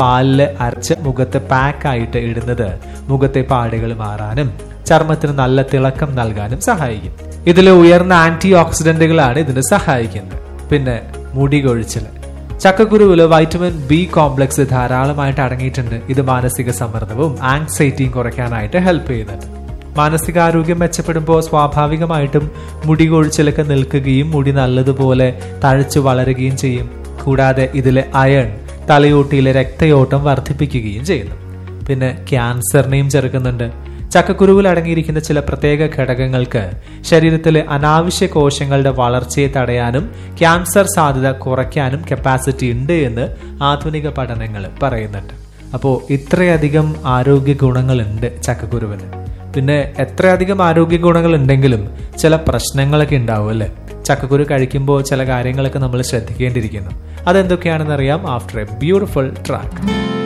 പാലില് അരച്ച് മുഖത്ത് പാക്ക് ആയിട്ട് ഇടുന്നത് മുഖത്തെ പാടുകൾ മാറാനും ചർമ്മത്തിന് നല്ല തിളക്കം നൽകാനും സഹായിക്കും ഇതിൽ ഉയർന്ന ആന്റി ഓക്സിഡന്റുകളാണ് ഇതിന് സഹായിക്കുന്നത് പിന്നെ മുടി കൊഴിച്ചിൽ ചക്കക്കുരുവില് വൈറ്റമിൻ ബി കോംപ്ലക്സ് ധാരാളമായിട്ട് അടങ്ങിയിട്ടുണ്ട് ഇത് മാനസിക സമ്മർദ്ദവും ആങ്സൈറ്റിയും കുറയ്ക്കാനായിട്ട് ഹെൽപ്പ് ചെയ്യുന്നുണ്ട് മാനസികാരോഗ്യം മെച്ചപ്പെടുമ്പോൾ സ്വാഭാവികമായിട്ടും മുടി കൊഴിച്ചിലൊക്കെ നിൽക്കുകയും മുടി നല്ലതുപോലെ തഴച്ചു വളരുകയും ചെയ്യും കൂടാതെ ഇതിലെ അയൺ തലയോട്ടിയിലെ രക്തയോട്ടം വർദ്ധിപ്പിക്കുകയും ചെയ്യുന്നു പിന്നെ ക്യാൻസറിനെയും ചെറുക്കുന്നുണ്ട് ചക്കക്കുരുവിൽ അടങ്ങിയിരിക്കുന്ന ചില പ്രത്യേക ഘടകങ്ങൾക്ക് ശരീരത്തിലെ അനാവശ്യ കോശങ്ങളുടെ വളർച്ചയെ തടയാനും ക്യാൻസർ സാധ്യത കുറയ്ക്കാനും കപ്പാസിറ്റി ഉണ്ട് എന്ന് ആധുനിക പഠനങ്ങൾ പറയുന്നുണ്ട് അപ്പോൾ ഇത്രയധികം ആരോഗ്യ ഗുണങ്ങളുണ്ട് ചക്കക്കുരുവിന് പിന്നെ എത്രയധികം ആരോഗ്യ ഗുണങ്ങൾ ഉണ്ടെങ്കിലും ചില പ്രശ്നങ്ങളൊക്കെ ഉണ്ടാവും അല്ലേ ചക്കക്കുരു കഴിക്കുമ്പോൾ ചില കാര്യങ്ങളൊക്കെ നമ്മൾ ശ്രദ്ധിക്കേണ്ടിയിരിക്കുന്നു അതെന്തൊക്കെയാണെന്ന് അറിയാം ആഫ്റ്റർ എ ബ്യൂട്ടിഫുൾ ട്രാക്ക്